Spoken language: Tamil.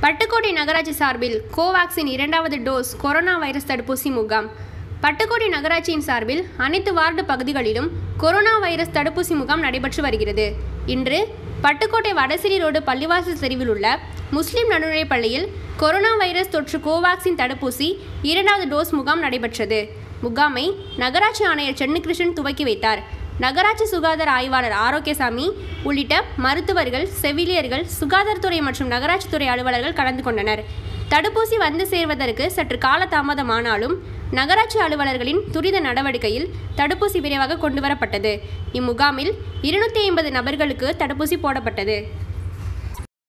பட்டுக்கோட்டை நகராட்சி சார்பில் கோவாக்சின் இரண்டாவது டோஸ் கொரோனா வைரஸ் தடுப்பூசி முகாம் பட்டுக்கோட்டை நகராட்சியின் சார்பில் அனைத்து வார்டு பகுதிகளிலும் கொரோனா வைரஸ் தடுப்பூசி முகாம் நடைபெற்று வருகிறது இன்று பட்டுக்கோட்டை வடசிரி ரோடு பள்ளிவாசல் தெருவில் உள்ள முஸ்லிம் நடுநிலைப் பள்ளியில் கொரோனா வைரஸ் தொற்று கோவாக்சின் தடுப்பூசி இரண்டாவது டோஸ் முகாம் நடைபெற்றது முகாமை நகராட்சி ஆணையர் சென்னிகிருஷ்ணன் துவக்கி வைத்தார் நகராட்சி சுகாதார ஆய்வாளர் ஆரோக்கியசாமி உள்ளிட்ட மருத்துவர்கள் செவிலியர்கள் சுகாதாரத்துறை மற்றும் நகராட்சித்துறை அலுவலர்கள் கலந்து கொண்டனர் தடுப்பூசி வந்து சேர்வதற்கு சற்று காலதாமதமானாலும் நகராட்சி அலுவலர்களின் துரித நடவடிக்கையில் தடுப்பூசி விரைவாக கொண்டுவரப்பட்டது இம்முகாமில் இருநூத்தி ஐம்பது நபர்களுக்கு தடுப்பூசி போடப்பட்டது